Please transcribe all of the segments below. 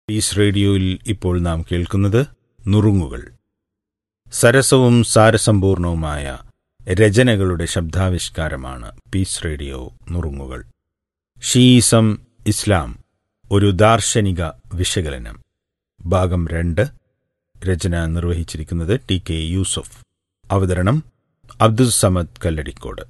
piece റേഡിയോയിൽ ഇപ്പോൾ നാം കേൾക്കുന്നത് നുറുങ്ങുകൾ സരസവും സാരസമ്പൂർണവുമായ രചനകളുടെ ശബ്ദാവിഷ്കാരമാണ് പീസ് റേഡിയോ നുറുങ്ങുകൾ ഷീസം ഇസ്ലാം ഒരു ദാർശനിക വിശകലനം ഭാഗം രണ്ട് രചന നിർവഹിച്ചിരിക്കുന്നത് ടി കെ യൂസഫ് അവതരണം അബ്ദുൽ സമദ് കല്ലടിക്കോട്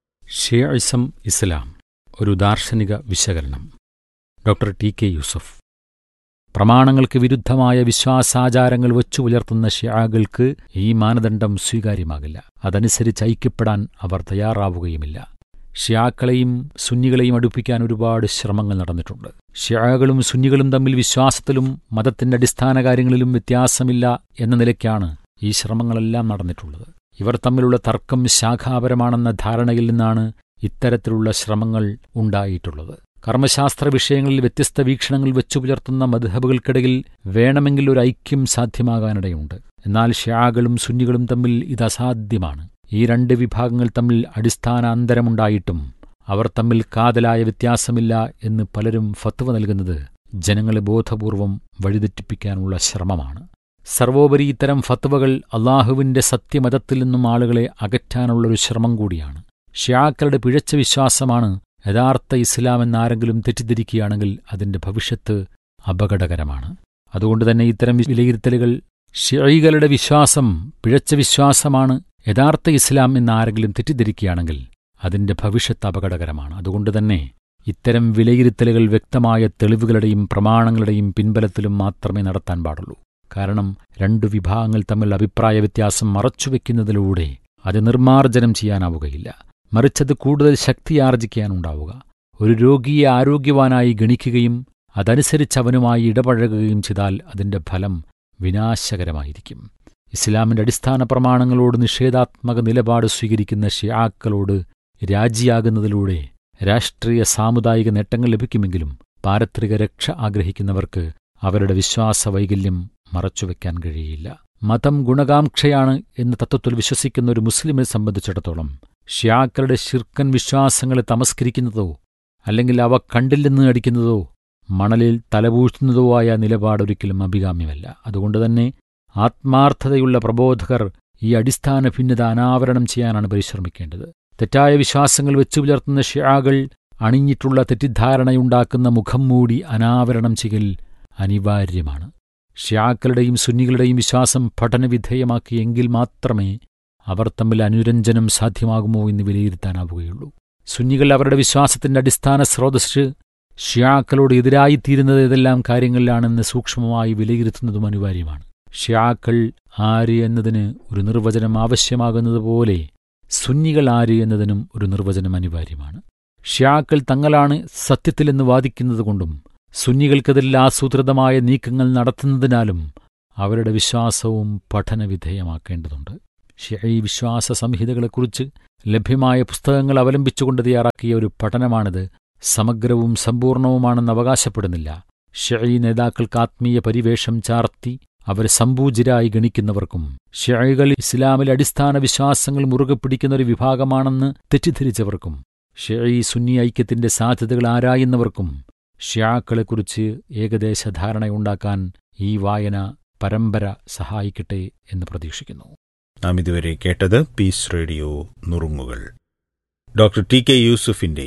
ഷിയഇസം ഇസ്ലാം ഒരു ദാർശനിക വിശകലനം ഡോക്ടർ ടി കെ യൂസഫ് പ്രമാണങ്ങൾക്ക് വിരുദ്ധമായ വിശ്വാസാചാരങ്ങൾ വച്ചു പുലർത്തുന്ന ഷിയാകൾക്ക് ഈ മാനദണ്ഡം സ്വീകാര്യമാകില്ല അതനുസരിച്ച് ഐക്യപ്പെടാൻ അവർ തയ്യാറാവുകയുമില്ല ഷിയാക്കളെയും സുന്നികളെയും അടുപ്പിക്കാൻ ഒരുപാട് ശ്രമങ്ങൾ നടന്നിട്ടുണ്ട് ഷിയാകളും സുന്നികളും തമ്മിൽ വിശ്വാസത്തിലും മതത്തിന്റെ അടിസ്ഥാന കാര്യങ്ങളിലും വ്യത്യാസമില്ല എന്ന നിലയ്ക്കാണ് ഈ ശ്രമങ്ങളെല്ലാം നടന്നിട്ടുള്ളത് ഇവർ തമ്മിലുള്ള തർക്കം ശാഖാപരമാണെന്ന ധാരണയിൽ നിന്നാണ് ഇത്തരത്തിലുള്ള ശ്രമങ്ങൾ ഉണ്ടായിട്ടുള്ളത് കർമ്മശാസ്ത്ര വിഷയങ്ങളിൽ വ്യത്യസ്ത വീക്ഷണങ്ങൾ വെച്ചു പുലർത്തുന്ന മദ്ഹബുകൾക്കിടയിൽ വേണമെങ്കിൽ ഒരു ഐക്യം സാധ്യമാകാനിടയുണ്ട് എന്നാൽ ഷ്യാകളും സുന്നികളും തമ്മിൽ ഇത് അസാധ്യമാണ് ഈ രണ്ട് വിഭാഗങ്ങൾ തമ്മിൽ അടിസ്ഥാന അന്തരമുണ്ടായിട്ടും അവർ തമ്മിൽ കാതലായ വ്യത്യാസമില്ല എന്ന് പലരും ഫത്വ നൽകുന്നത് ജനങ്ങളെ ബോധപൂർവം വഴിതെറ്റിപ്പിക്കാനുള്ള ശ്രമമാണ് സർവോപരി ഇത്തരം ഫത്വകൾ അള്ളാഹുവിന്റെ സത്യമതത്തിൽ നിന്നും ആളുകളെ അകറ്റാനുള്ളൊരു ശ്രമം കൂടിയാണ് ഷ്യാക്കളുടെ പിഴച്ച വിശ്വാസമാണ് യഥാർത്ഥ ഇസ്ലാം എന്നാരെങ്കിലും തെറ്റിദ്ധരിക്കുകയാണെങ്കിൽ അതിന്റെ ഭവിഷ്യത്ത് അപകടകരമാണ് അതുകൊണ്ട് തന്നെ ഇത്തരം വിലയിരുത്തലുകൾ ഷിയകളുടെ വിശ്വാസം പിഴച്ച വിശ്വാസമാണ് യഥാർത്ഥ ഇസ്ലാം എന്നാരെങ്കിലും തെറ്റിദ്ധരിക്കുകയാണെങ്കിൽ അതിന്റെ ഭവിഷ്യത്ത് അപകടകരമാണ് അതുകൊണ്ട് തന്നെ ഇത്തരം വിലയിരുത്തലുകൾ വ്യക്തമായ തെളിവുകളുടെയും പ്രമാണങ്ങളുടെയും പിൻബലത്തിലും മാത്രമേ നടത്താൻ പാടുള്ളൂ കാരണം രണ്ടു വിഭാഗങ്ങൾ തമ്മിൽ അഭിപ്രായ വ്യത്യാസം മറച്ചുവെക്കുന്നതിലൂടെ അത് നിർമ്മാർജ്ജനം ചെയ്യാനാവുകയില്ല മറിച്ചത് കൂടുതൽ ശക്തിയാർജിക്കാനുണ്ടാവുക ഒരു രോഗിയെ ആരോഗ്യവാനായി ഗണിക്കുകയും അതനുസരിച്ച് അവനുമായി ഇടപഴകുകയും ചെയ്താൽ അതിന്റെ ഫലം വിനാശകരമായിരിക്കും ഇസ്ലാമിന്റെ അടിസ്ഥാന പ്രമാണങ്ങളോട് നിഷേധാത്മക നിലപാട് സ്വീകരിക്കുന്ന ഷിയാക്കളോട് രാജിയാകുന്നതിലൂടെ രാഷ്ട്രീയ സാമുദായിക നേട്ടങ്ങൾ ലഭിക്കുമെങ്കിലും പാരത്രിക രക്ഷ ആഗ്രഹിക്കുന്നവർക്ക് അവരുടെ വിശ്വാസ വൈകല്യം മറച്ചുവെക്കാൻ കഴിയില്ല മതം ഗുണകാംക്ഷയാണ് എന്ന തത്വത്തിൽ വിശ്വസിക്കുന്ന ഒരു മുസ്ലിമിനെ സംബന്ധിച്ചിടത്തോളം ഷ്യാക്കളുടെ ശിർക്കൻ വിശ്വാസങ്ങളെ തമസ്കരിക്കുന്നതോ അല്ലെങ്കിൽ അവ കണ്ടില്ലെന്ന് അടിക്കുന്നതോ മണലിൽ തലപൂഴ്ത്തുന്നതോ ആയ നിലപാടൊരിക്കലും അഭികാമ്യമല്ല അതുകൊണ്ടുതന്നെ ആത്മാർത്ഥതയുള്ള പ്രബോധകർ ഈ അടിസ്ഥാന ഭിന്നത അനാവരണം ചെയ്യാനാണ് പരിശ്രമിക്കേണ്ടത് തെറ്റായ വിശ്വാസങ്ങൾ വെച്ചു പുലർത്തുന്ന ഷിയാകൾ അണിഞ്ഞിട്ടുള്ള തെറ്റിദ്ധാരണയുണ്ടാക്കുന്ന മുഖം മൂടി അനാവരണം ചെയ്യൽ അനിവാര്യമാണ് ഷ്യാക്കളുടെയും സുന്നികളുടെയും വിശ്വാസം പഠനവിധേയമാക്കിയെങ്കിൽ മാത്രമേ അവർ തമ്മിൽ അനുരഞ്ജനം സാധ്യമാകുമോ എന്ന് വിലയിരുത്താനാവുകയുള്ളൂ സുന്നികൾ അവരുടെ വിശ്വാസത്തിന്റെ അടിസ്ഥാന സ്രോതസ് ഷ്യാക്കളോട് എതിരായിത്തീരുന്നത് ഏതെല്ലാം കാര്യങ്ങളിലാണെന്ന് സൂക്ഷ്മമായി വിലയിരുത്തുന്നതും അനിവാര്യമാണ് ഷ്യാക്കൾ ആര് എന്നതിന് ഒരു നിർവചനം ആവശ്യമാകുന്നതുപോലെ സുന്നികൾ ആര് എന്നതിനും ഒരു നിർവചനം അനിവാര്യമാണ് ഷ്യാക്കൾ തങ്ങളാണ് സത്യത്തിലെന്ന് വാദിക്കുന്നതുകൊണ്ടും സുന്നികൾക്കെതിരിൽ ആസൂത്രിതമായ നീക്കങ്ങൾ നടത്തുന്നതിനാലും അവരുടെ വിശ്വാസവും പഠനവിധേയമാക്കേണ്ടതുണ്ട് ഷിയഈ വിശ്വാസ സംഹിതകളെക്കുറിച്ച് ലഭ്യമായ പുസ്തകങ്ങൾ അവലംബിച്ചുകൊണ്ട് തയ്യാറാക്കിയ ഒരു പഠനമാണിത് സമഗ്രവും സമ്പൂർണവുമാണെന്ന് അവകാശപ്പെടുന്നില്ല ഷിയഈ നേതാക്കൾക്ക് ആത്മീയ പരിവേഷം ചാർത്തി അവരെ സമ്പൂജിരായി ഗണിക്കുന്നവർക്കും ഷിയകൾ ഇസ്ലാമിലെ അടിസ്ഥാന വിശ്വാസങ്ങൾ മുറുകെ പിടിക്കുന്ന ഒരു വിഭാഗമാണെന്ന് തെറ്റിദ്ധരിച്ചവർക്കും ഷിയഈ സുന്നി ഐക്യത്തിന്റെ സാധ്യതകൾ ആരായുന്നവർക്കും ഷ്യാക്കളെക്കുറിച്ച് ഏകദേശ ധാരണയുണ്ടാക്കാൻ ഈ വായന പരമ്പര സഹായിക്കട്ടെ എന്ന് പ്രതീക്ഷിക്കുന്നു നാം ഇതുവരെ കേട്ടത് പീസ് റേഡിയോ നുറുങ്ങുകൾ ഡോക്ടർ ടി കെ യൂസുഫിന്റെ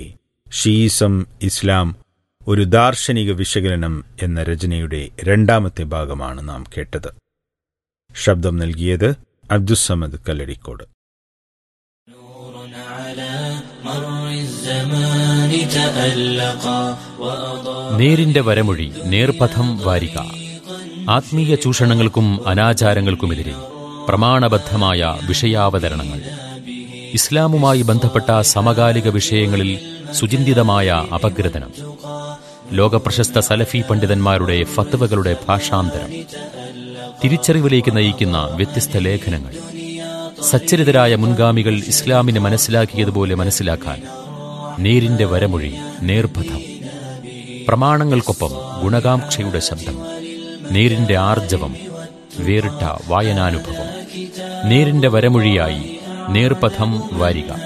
ഷീസം ഇസ്ലാം ഒരു ദാർശനിക വിശകലനം എന്ന രചനയുടെ രണ്ടാമത്തെ ഭാഗമാണ് നാം കേട്ടത് ശബ്ദം നൽകിയത് അബ്ദുസമദ് കല്ലടിക്കോട് നേരിന്റെ വരമൊഴി നേർപഥം വാരിക ആത്മീയ ചൂഷണങ്ങൾക്കും അനാചാരങ്ങൾക്കുമെതിരെ പ്രമാണബദ്ധമായ വിഷയാവതരണങ്ങൾ ഇസ്ലാമുമായി ബന്ധപ്പെട്ട സമകാലിക വിഷയങ്ങളിൽ സുചിന്തിതമായ അപഗ്രഥനം ലോകപ്രശസ്ത സലഫി പണ്ഡിതന്മാരുടെ ഫത്വകളുടെ ഭാഷാന്തരം തിരിച്ചറിവിലേക്ക് നയിക്കുന്ന വ്യത്യസ്ത ലേഖനങ്ങൾ സച്ചരിതരായ മുൻഗാമികൾ ഇസ്ലാമിനെ മനസ്സിലാക്കിയതുപോലെ മനസ്സിലാക്കാൻ നേരിന്റെ വരമൊഴി നേർപഥം പ്രമാണങ്ങൾക്കൊപ്പം ഗുണകാംക്ഷയുടെ ശബ്ദം നേരിന്റെ ആർജവം വേറിട്ട വായനാനുഭവം നേരിന്റെ വരമൊഴിയായി നേർപഥം വാരിക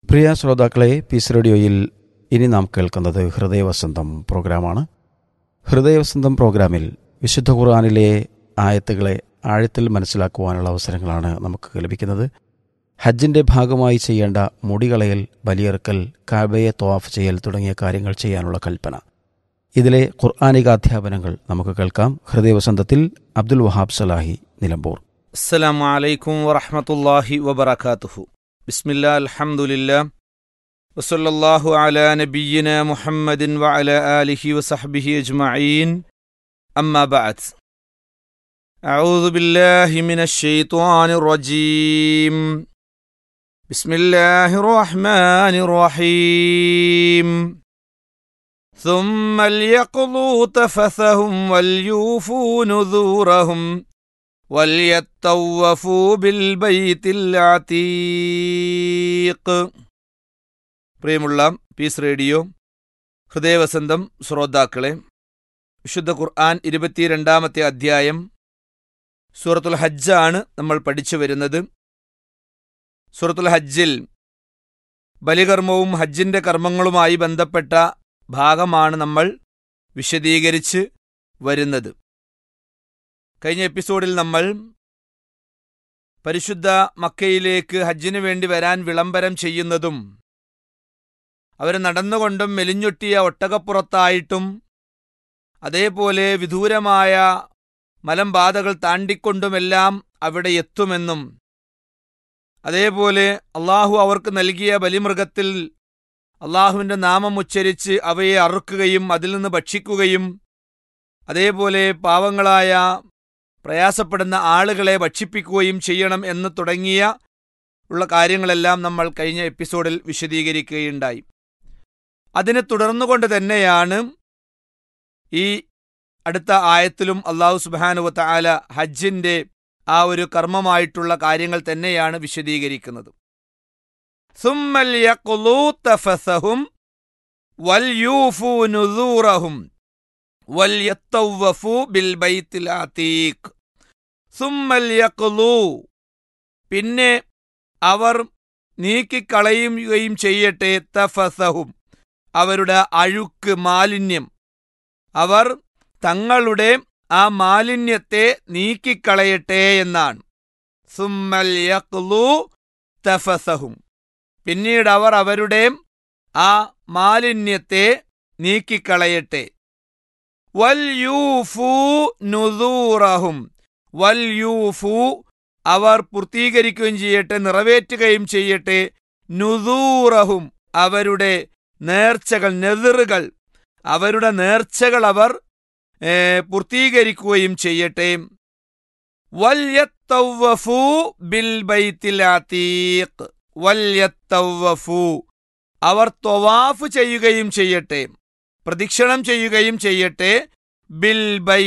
പ്രിയ ശ്രോതാക്കളെ പീസ് റേഡിയോയിൽ ഇനി നാം കേൾക്കുന്നത് ഹൃദയവസന്തം പ്രോഗ്രാമാണ് ഹൃദയവസന്തം പ്രോഗ്രാമിൽ വിശുദ്ധ ഖുർആാനിലെ ആയത്തുകളെ ആഴത്തിൽ മനസ്സിലാക്കുവാനുള്ള അവസരങ്ങളാണ് നമുക്ക് ലഭിക്കുന്നത് ഹജ്ജിൻ്റെ ഭാഗമായി ചെയ്യേണ്ട മുടികളയൽ ബലിയെറുക്കൽ കാബയെ ത്വാഫ് ചെയ്യൽ തുടങ്ങിയ കാര്യങ്ങൾ ചെയ്യാനുള്ള കൽപ്പന ഇതിലെ ഖുർആാനികാധ്യാപനങ്ങൾ നമുക്ക് കേൾക്കാം ഹൃദയവസന്തത്തിൽ അബ്ദുൽ വഹാബ് സലാഹി നിലമ്പൂർ السلام عليكم ورحمة الله وبركاته بسم الله الحمد لله وصلى الله على نبينا محمد وعلى آله وصحبه أجمعين أما بعد أعوذ بالله من الشيطان الرجيم بسم الله الرحمن الرحيم ثم ليقضوا تفثهم وليوفوا نذورهم وليطوفوا بالبيت العتيق പ്രിയമുള്ള പീസ് റേഡിയോ ഹൃദയവസന്തം ശ്രോതാക്കളെ വിശുദ്ധ ഖുർആൻ ഇരുപത്തിരണ്ടാമത്തെ അധ്യായം സൂറത്തുൽ ഹജ്ജാണ് നമ്മൾ പഠിച്ചു വരുന്നത് സൂറത്തുൽ ഹജ്ജിൽ ബലികർമ്മവും ഹജ്ജിന്റെ കർമ്മങ്ങളുമായി ബന്ധപ്പെട്ട ഭാഗമാണ് നമ്മൾ വിശദീകരിച്ച് വരുന്നത് കഴിഞ്ഞ എപ്പിസോഡിൽ നമ്മൾ പരിശുദ്ധ മക്കയിലേക്ക് ഹജ്ജിനു വേണ്ടി വരാൻ വിളംബരം ചെയ്യുന്നതും അവർ നടന്നുകൊണ്ടും മെലിഞ്ഞൊട്ടിയ ഒട്ടകപ്പുറത്തായിട്ടും അതേപോലെ വിദൂരമായ മലമ്പാതകൾ താണ്ടിക്കൊണ്ടുമെല്ലാം അവിടെ എത്തുമെന്നും അതേപോലെ അള്ളാഹു അവർക്ക് നൽകിയ ബലിമൃഗത്തിൽ അള്ളാഹുവിൻ്റെ നാമം ഉച്ചരിച്ച് അവയെ അറുക്കുകയും അതിൽ നിന്ന് ഭക്ഷിക്കുകയും അതേപോലെ പാവങ്ങളായ പ്രയാസപ്പെടുന്ന ആളുകളെ ഭക്ഷിപ്പിക്കുകയും ചെയ്യണം എന്ന് തുടങ്ങിയ ഉള്ള കാര്യങ്ങളെല്ലാം നമ്മൾ കഴിഞ്ഞ എപ്പിസോഡിൽ വിശദീകരിക്കുകയുണ്ടായി അതിനെ തുടർന്നുകൊണ്ട് തന്നെയാണ് ഈ അടുത്ത ആയത്തിലും അള്ളാഹു സുബാനുവത്ത ആല ഹജ്ജിന്റെ ആ ഒരു കർമ്മമായിട്ടുള്ള കാര്യങ്ങൾ തന്നെയാണ് വിശദീകരിക്കുന്നത് സുമ്മൽ യഖ്ലൂ തഫസഹും വൽയൂഫൂ നുദൂറഹും വൽയത്തവ്വഫു ബിൽ ബൈത്തിൽ അതീഖ് സുമ്മൽ യഖ്ലൂ പിന്നെ അവർ നീക്കിക്കളയുകയും ചെയ്യട്ടെ തഫസഹും അവരുടെ അഴുക്ക് മാലിന്യം അവർ തങ്ങളുടെ ആ മാലിന്യത്തെ നീക്കിക്കളയട്ടെ എന്നാണ് സുമ്മൽ യഖ്ലൂ തഫസഹും പിന്നീട് അവർ അവരുടെ ആ മാലിന്യത്തെ നീക്കിക്കളയട്ടെ വൽയൂഫു നുദൂറഹും വൽയൂഫു അവർ പൂർത്തീകരിക്കുകയും ചെയ്യട്ടെ നിറവേറ്റുകയും ചെയ്യട്ടെ നുദൂറഹും അവരുടെ നേർച്ചകൾ നെതിറുകൾ അവരുടെ നേർച്ചകൾ അവർ ഏ, പൂർത്തീകരിക്കുകയും ചെയ്യട്ടെ വല്യത്തവ്വഫു ബിൽ ബൈത്തിൽ അതീഖ് വല്യത്തവ്വഫു അവർ ത്വവാഫ് ചെയ്യുകയും ചെയ്യട്ടെ പ്രദക്ഷിണം ചെയ്യുകയും ചെയ്യട്ടെ ബിൽ ബൈ